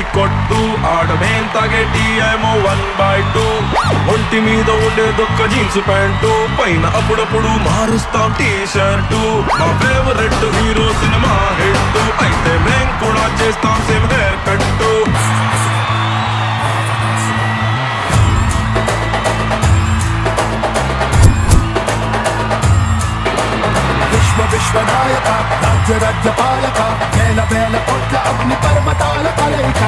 కొట్టు ఆడమేం తగటి ఏమో one by two ఒంటి మీద ఉండేదొక్క జీన్స్ ప్యాంటు పైన అప్పుడప్పుడు మారుస్తాం టీ షర్టు మా ఫేవరెట్ హీరో సినిమా హిట్ అయితే మేం కూడా చేస్తాం సేమ్ హెయిర్ కట్టు విశ్వ విశ్వనాయక రాజ్య రాజ్య పాలక వేల వేల కోట్ల అగ్ని పర్వతాల కలయిక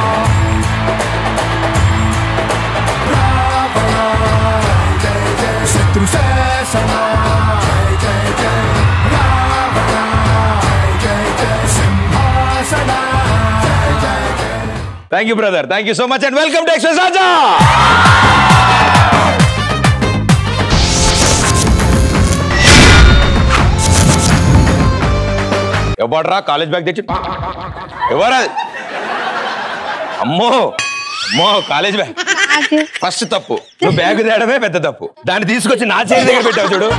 రావణ, జయ జయ శత్రు శాసన జయ జయ జయ రావణ, జయ జయ జయ సింహాసన జయ జయ జయ thank you brother thank you so much and welcome to express Raja ఎవడరా కాలేజ్ బ్యాగ్ తెచ్చి ఎవరా అమ్మో అమ్మో కాలేజ్ బ్యాగ్ ఫస్ట్ తప్పు నువ్వు బ్యాగ్ తేయడమే పెద్ద తప్పు దాన్ని తీసుకొచ్చి నా చేతి దగ్గర పెట్టావు చూడు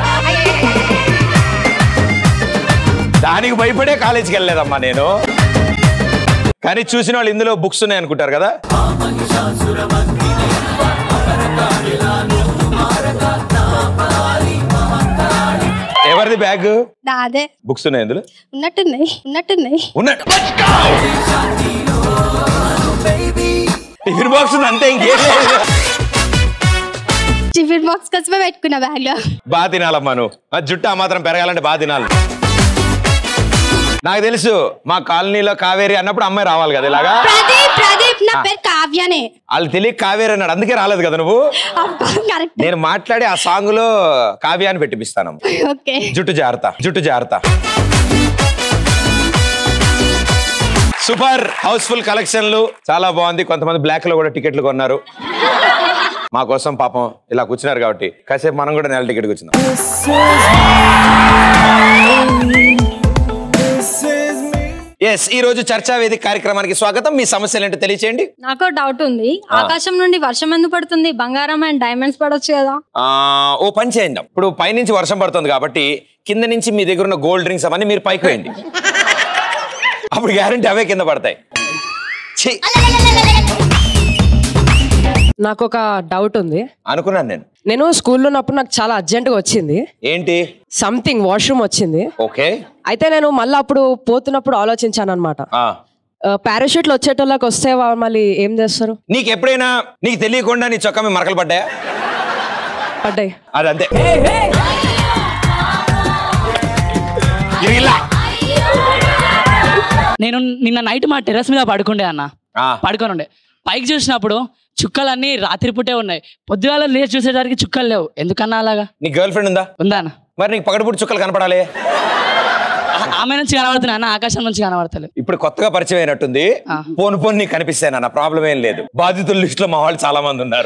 దానికి భయపడే కాలేజీకి వెళ్ళలేదమ్మా నేను కానీ చూసిన వాళ్ళు ఇందులో బుక్స్ ఉన్నాయి అనుకుంటారు కదా ఎవరిది బ్యాగ్ నాదే బుక్స్ ఉన్నాయి ఇందులో ఉన్నట్టున్నాయి ఉన్నట్టున్నాయి ఉన్నట్టు టిఫిన్ బాక్స్ ఉంది అంతే ఇంకేం లేదు టిఫిన్ బాక్స్ కోసమే పెట్టుకున్నా బ్యాగ్ లో బాగా తినాలమ్మా నువ్వు ఆ జుట్టు ఆ మాత్రం పెరగాలంటే బాగా తినాలి నాకు తెలుసు మా కాలనీలో కావేరి అన్నప్పుడు అమ్మాయి రావాలి కదా ఇలాగా ప్రదీప్ ప్రదీప్ నా పేరు కావ్యనే వాళ్ళు తెలియక కావేరి అన్నాడు అందుకే రాలేదు కదా నువ్వు కరెక్ట్ నేను మాట్లాడి ఆ సాంగ్ లో కావ్యాన్ని పెట్టిపిస్తాను ఓకే జుట్టు జాగ్రత్త జుట్టు జాగ్రత్త సూపర్ హౌస్ఫుల్ కలెక్షన్లు చాలా బాగుంది కొంతమంది బ్లాక్ లో కూడా టికెట్లు కొన్నారు మా కోసం పాపం ఇలా కూర్చున్నారు కాబట్టి కాసేపు మనం కూడా నెల టికెట్ కూర్చున్నాం ఎస్ ఈ రోజు చర్చా వేదిక కార్యక్రమానికి స్వాగతం మీ సమస్యలు ఏంటో తెలియచేయండి నాకు డౌట్ ఉంది ఆకాశం నుండి వర్షం ఎందుకు పడుతుంది బంగారం అండ్ డైమండ్స్ పడొచ్చు కదా ఆ, ఓ పని చేయండి ఇప్పుడు పైనుంచి వర్షం పడుతుంది కాబట్టి కింద నుంచి మీ దగ్గర ఉన్న గోల్డ్ డ్రింక్స్ అవన్నీ మీరు పైకి వేయండి అప్పుడు గ్యారంటీ అవే కింద పడతాయి ఛీ, నాకు ఒక డౌట్ ఉంది అనుకున్నాను నేను నేను స్కూల్లో ఉన్నప్పుడు నాకు చాలా అర్జెంటుగా వచ్చింది ఏంటి సంథింగ్ వాష్రూమ్ వచ్చింది ఓకే అయితే నేను మళ్ళీ అప్పుడు పోతున్నప్పుడు ఆలోచించాను అనమాట ఆ, పారాషూట్లు వచ్చేటోళ్ళకి వస్తే వా- మళ్ళీ ఏం చేస్తారు నీకు ఎప్పుడైనా నీకు తెలియకుండా నీ చొక్కా మీద మరకలు పడ్డాయా పడ్డాయి అది అంతే ఇలా. నేను నిన్న నైట్ మా టెర్రస్ మీద పడుకుండే అన్న ఆ, పడుకొని ఉండే పైకి చూసినప్పుడు చుక్కలన్నీ రాత్రి పుట్టే ఉన్నాయి పొద్దుగాల లేచి చూసేసరికి చుక్కలు లేవు ఎందుకన్నా అలాగా నీ గర్ల్ ఫ్రెండ్ ఉందా ఉందా అన్న మరి నీకు పగడపుడు చుక్కలు కనపడాలి ఆమె నుంచి కనబడుతున్నాయి అన్న ఆకాశం నుంచి కనబడతలేదు ఇప్పుడు కొత్తగా పరిచయం అయినట్టుంది ఆ. పోను పోను నీకు కనిపిస్తాయి నాన్న ప్రాబ్లం ఏం లేదు బాధితుల లిస్ట్ లో మా వాళ్ళు చాలా మంది ఉన్నారు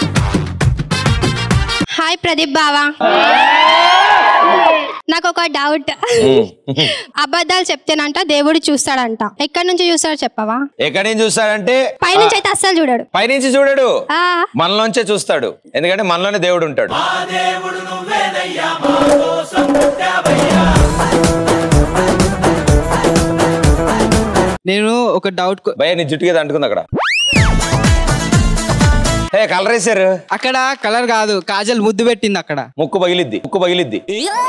హాయ్ ప్రదీప్ బావా నాకు ఒక డౌట్ అబద్ధాలు చెప్తేనంట దేవుడు చూస్తాడంట ఎక్కడి నుంచి చూస్తాడో చెప్పవా ఎక్కడి నుంచి చూస్తాడంటే పైనుంచి అయితే అస్సలు చూడడు పైనుంచి చూడడు ఆ మనలోంచే చూస్తాడు ఎందుకంటే మనలోనే దేవుడు ఉంటాడు నేను ఒక డౌట్ భయ నీ జుట్టు కదా అంటుకుంది అక్కడ హే కలర్ వేసారు అక్కడ కలర్ కాదు కాజల్ ముద్దు పెట్టింది అక్కడ ముక్కు పగిలిద్ది ముక్కు పగిలిద్ది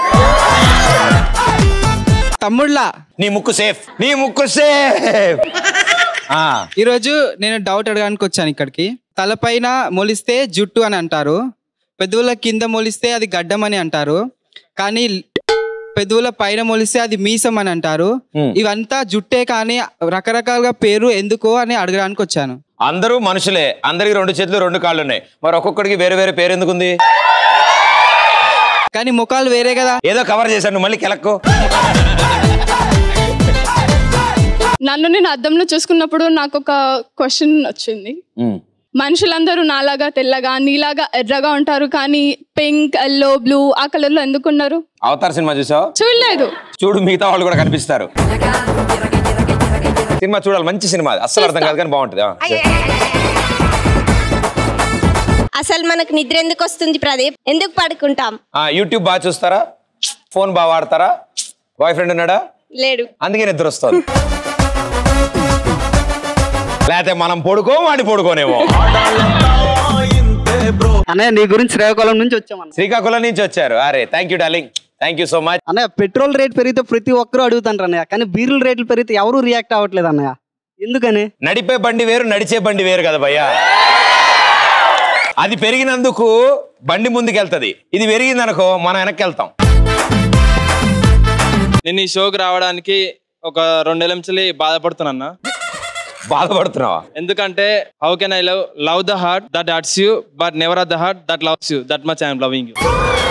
తమ్ముళ్ళ నీ ముక్కు సేఫ్ నీ ముక్కు సేఫ్ ఆ ఈరోజు నేను డౌట్ అడగడానికి వచ్చాను ఇక్కడికి తలపైన మొలిస్తే జుట్టు అని అంటారు పెదవుల కింద మొలిస్తే అది గడ్డం అని అంటారు కానీ పెదవుల పైన మొలిస్తే అది మీసం అని అంటారు Hmm. ఇవంతా జుట్టే కానీ రకరకాలుగా పేరు ఎందుకో అని అడగడానికి వచ్చాను అందరూ మనుషులే అందరికి రెండు చేతులు రెండు కాళ్ళు ఉన్నాయి మరి ఒక్కొక్కడికి వేరే వేరే పేరు ఎందుకుంది కానీ ముఖాలు వేరే కదా ఏదో కవర్ చేశాను నువ్వు మళ్ళీ కెలక్కు నన్ను నేను అద్దంలో చూసుకున్నప్పుడు నాకు ఒక క్వశ్చన్ వచ్చింది మనుషులందరూ నాలాగా తెల్లగా నీలాగా ఎర్రగా ఉంటారు కానీ పింక్ ఎల్లో బ్లూ ఆ కలర్ లో ఎందుకున్నారు అవతార్ సినిమా చూసావు చూడలేదు చూడు మిగతా వాళ్ళు కూడా కనిపిస్తారు సినిమా చూడాలి మంచి సినిమా అది. అస్సలు అర్థం కాదు కానీ బాగుంటుంది ఆ. అసలు మనకు నిద్ర ఎందుకు వస్తుంది ప్రదీప్ ఎందుకు పడుకుంటాం ఆ, యూట్యూబ్ బాగా చూస్తారా ఫోన్ బాగా వాడతారా బాయ్ ఫ్రెండ్ ఉన్నాడా లేడు అందుకే నిద్ర వస్తుంది లేకపోతే మనం పడుకో వాడి పడుకోనేమో అన్నయ్య నీ గురించి శ్రీకాకుళం నుంచి వచ్చామన్న శ్రీకాకుళం నుంచి వచ్చారు అరే thank you darling thank you so much అన్నయ్య పెట్రోల్ రేట్ పెరిగితే ప్రతి ఒక్కరూ అడుగుతాంటారు అన్నయ్య కానీ బీరుల రేట్లు పెరిగితే ఎవరు రియాక్ట్ అవ్వట్లేదు అన్నయ్య ఎందుకని నడిపే బండి వేరు నడిచే బండి వేరు కదా భయ్యా అది పెరిగినందుకు బండి ముందుకెళ్తది ఇది పెరిగింది అనుకో మనం వెనక్కి వెళ్తాం నేను ఈ షోకి రావడానికి ఒక రెండేళ్ళ నుంచి బాధపడుతున్నా బాధపడుతున్నావా ఎందుకంటే how can I love love the heart that hurts you but never are the heart that loves you that much I'm loving you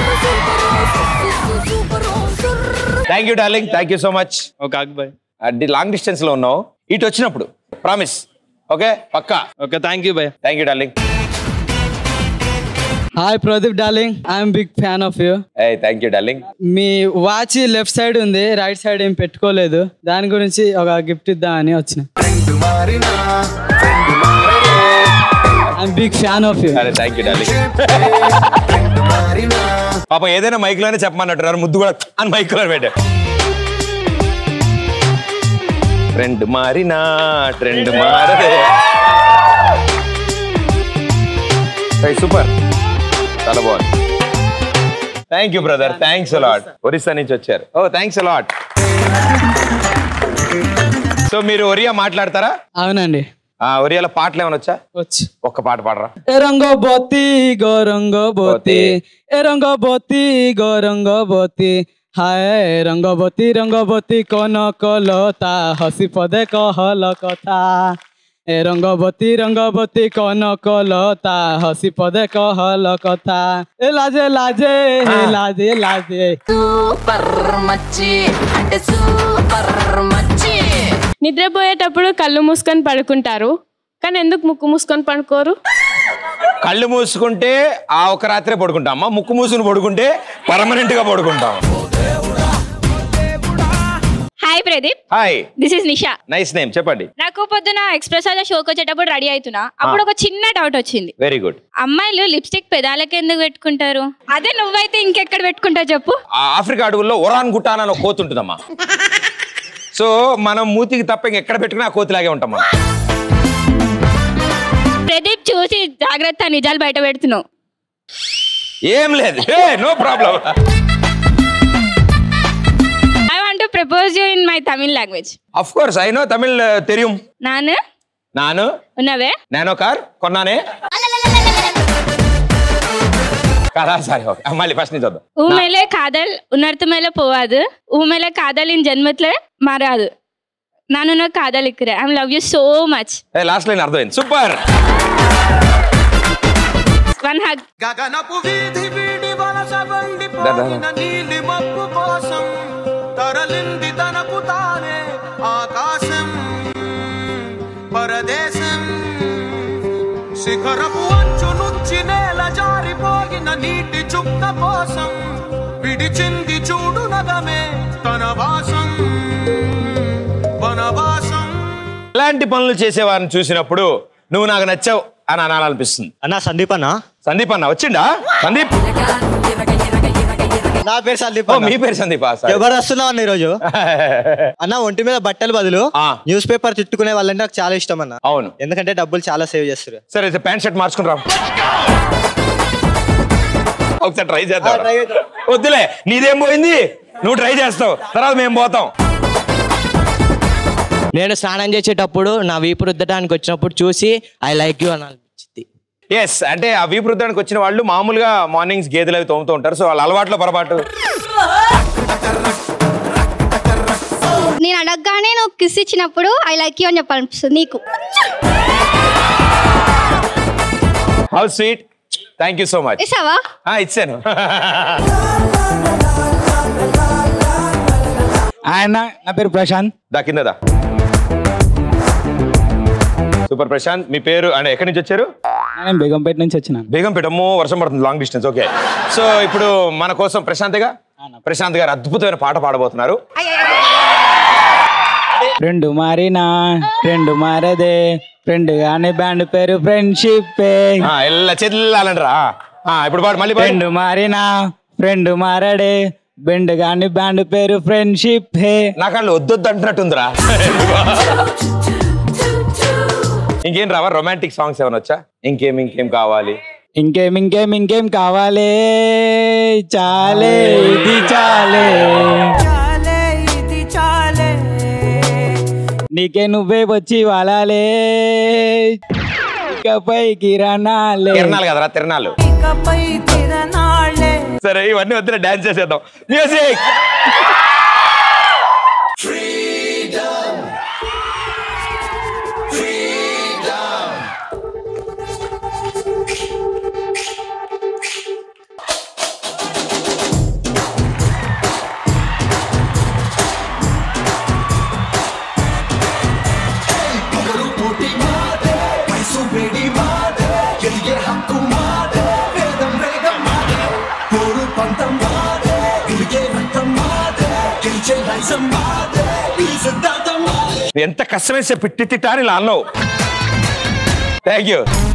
thank you darling thank you so much okay అక్బాయ్ అది long distance లో ఉన్నావు ఇటు వచ్చినప్పుడు promise okay పక్కా okay thank you bye thank you darling hi Pradeep darling I'm big fan of you ఏ thank you darling మీ watch left side ఉంది రైట్ సైడ్ ఏం పెట్టుకోలేదు దాని గురించి ఒక గిఫ్ట్ ఇద్దామని వచ్చిన I'm big fan of you అరే థ్యాంక్ యూ డార్లింగ్ పాపం ఏదైనా మైక్ లోనే చెప్పమన్నట్టున్నారు ముద్దు కూడా అని మైక్ లో పెట్టా ట్రెండ్ మారినా ట్రెండ్ మారదే సూపర్ చాలా బాగుంది thank you brother thanks a lot Orissa నుంచి వచ్చారు ఓ థ్యాంక్స్ అలాట్ సో మీరు ఒరియా మాట్లాడతారా అవునండి ఆ ఒరియాలో పాటలు ఏమైనా వచ్చా వచ్చు ఒక్క పాట పాడరా ఎరంగో బోతి గోరంగో బోతి ఎరంగో బోతి గోరంగో బోతి হায় রঙ্গবতী রঙ্গবতী কোন কলতা হসি পদে কহল কথা এ রঙ্গবতী রঙ্গবতী কোন কলতা হসি পদে কহল কথা এ লাজে লাজে হে লাজে লাজে సూపర్ మచ్చి అంటే సూపర్ మచ్చి నిద్రపోయేటప్పుడు కళ్ళు మూసుకొని పడుకుంటారు కానీ ఎందుకు ముక్కు మూసుకొని పడుకోరు కళ్ళు మూసుకుంటే ఆ ఒక రాత్రే పడుకుంటామా ముక్కు మూసుకుని పడుకుంటే పర్మనెంట్ గా పడుకుంటాం hi Pradeep hi this is Nisha nice name చెప్పండి నాకు పొద్దున ఎక్స్ప్రెస్ వాళ్ళ షోకి వచ్చేటప్పుడు రెడీ అవుతున్నా అప్పుడు ఒక చిన్న డౌట్ వచ్చింది వెరీ గుడ్ అమ్మాయిలు లిప్స్టిక్ పెదాలకి ఎందుకు పెట్టుకుంటారు అదే నువ్వైతే ఇంకెక్కడ పెట్టుకుంటావు చెప్పు ఆ ఆఫ్రికా అడవుల్లో ఒరాన్ గుటాన్ అని ఒక కోతి ఉంటుందమ్మా సో మనం మూతికి తప్ప ఇంకెక్కడ పెట్టుకున్నా ఆ కోతిలాగే ఉంటాం మనం ప్రదీప్ చూసి జాగ్రత్త నిజాలు బయట పెడుతున్నావు ఏం లేదు no problem I want to propose you in my Tamil language of course I know Tamil తెరియం నాను నాను ఉన్నవే నానో కార్ కొన్నానే కదా సరే ఓకే మళ్ళీ ఫస్ట్ నుంచి చూద్దాం ఊమెలే కాదల్ ఉన్నర్త మేలే పోవాదు ఊమెలే కాదల్ ఇన్ జన్మత్లే మారాదు ನಾನು నా కాదల్ ఇక్కరే I love you so much ఏ లాస్ట్ లైన్ అర్థమైంది సూపర్ వన్ హగ్ గగనపు వీధి వీడి వలస వండిపోయిన నీలి మబ్బు కోసం తరలింది తనకు తానే ఆకాశం పరదేశం శిఖరపు అంచు నుంచి నేల జారిపోయిన నీటి చుక్క కోసం విడిచింది చూడు నగమే తన వాసం వనవాసం ఇలాంటి పనులు చేసేవారిని చూసినప్పుడు నువ్వు నాకు నచ్చావు అని అనాలనిపిస్తుంది అన్న సందీప్ అన్న సందీప్ అన్న వచ్చిండా సందీప్ నా పేరు సందీప్ ఓ, అన్న. మీ పేరు సందీప్ ఎవరు వస్తున్నావు అన్న ఈరోజు అన్న ఒంటి మీద బట్టలు బదులు న్యూస్ పేపర్ చుట్టుకునే వాళ్ళంటే నాకు చాలా ఇష్టం అన్న అవును ఎందుకంటే డబ్బులు చాలా సేవ్ చేస్తారు సరే అయితే ప్యాంట్ షర్ట్ మార్చుకుని రా ఒకసారి ట్రై చేద్దాం వద్దులే నీదేం పోయింది నువ్వు ట్రై చేస్తావు తర్వాత మేము పోతాం నేను స్నానం చేసేటప్పుడు నా వీపు రుద్దడానికి వచ్చినప్పుడు చూసి ఐ లైక్ యూ అని అనిపించింది ఎస్ అంటే ఆ వీపు రుద్దడానికి వచ్చిన వాళ్ళు మామూలుగా మార్నింగ్స్ గేదెలు అవి తోముతూ ఉంటారు సో వాళ్ళ అలవాట్లో పొరపాటు నేను అడగగానే నువ్వు కిస్ ఇచ్చినప్పుడు ఐ లైక్ యూ అని చెప్పాలనిపిస్తుంది నీకు how sweet thank you so much ఇస్తావా ఇచ్చాను ఆయన నా పేరు ప్రశాంత్ దా కిందదా సూపర్ ప్రశాంత్ మీ పేరు అంటే ఎక్కడి నుంచి వచ్చారు నేను బేగంపేట నుంచి వచ్చినాను బేగంపేట అమ్మో వర్షం పడుతుంది లాంగ్ డిస్టెన్స్ ఓకే సో ఇప్పుడు మన కోసం ప్రశాంత్గా ప్రశాంత్ గారు అద్భుతమైన పాట పాడబోతున్నారు ఫ్రెండ్ మారినా ఫ్రెండ్ మారదే ఫ్రెండ్ గానే బ్యాండ్ పేరు ఫ్రెండ్షిప్ ఆ, ఎల్ల చెల్లాలంటారా ఆ, ఇప్పుడు పాడు మళ్ళీ పాడు ఫ్రెండ్ మారినా ఫ్రెండ్ మారడే బెండ్ గాని బ్యాండ్ పేరు ఫ్రెండ్షిప్ హే నాకు వాళ్ళు వద్దొద్దు అంటున్నట్టుందిరా ఇంకేం రావా రొమాంటిక్ సాంగ్స్ ఏమైనా వచ్చా ఇంకేం ఇంకేం కావాలి ఇంకేం ఇంకేం ఇంకేం కావాలే చాలే ఇది చాలే చాలే ఇది చాలే నీకే నువ్వే వచ్చి వాలాలే ఇకపై కిరణాలే తిరణాలు కదరా తిరణాలు ఇకపై తిరనాళ్ళే సరే ఇవన్నీ వద్దున డాన్స్ చేసేద్దాం మ్యూజిక్ పొగరు పోటీ మాదే వయసు వేడి మాదే ఎదిగే హక్కు మాదే వేదం వేగం మాదే పోరు పంతం మాదే ఇదిగే రక్తం మాదే గెలిచే నైజం మాదే ఈ సిద్ధాంతం మాదే ఎంత కష్టమేసే పిట్టి తిట్టాని ఇలా అన్నావు థ్యాంక్ యూ